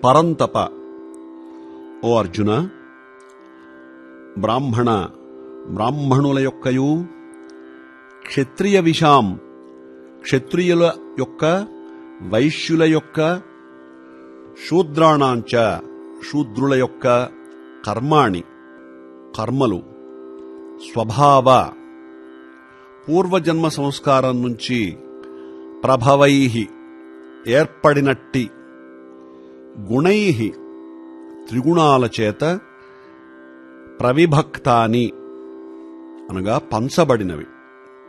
పరంతప ఓ అర్జున బ్రాహ్మణ బ్రాహ్మణుల యొక్కయు క్షత్రియ విషాం క్షత్రియుల యొక్క వైశ్యుల యొక్క శూద్రాణాంచ శూద్రుల యొక్క కర్మాణి కర్మలు స్వభావ పూర్వజన్మ సంస్కారం నుంచి ప్రభవై ఏర్పడినట్టి గుణై త్రిగుణాల చేత ప్రవిభక్తాని అనగా పంచబడినవి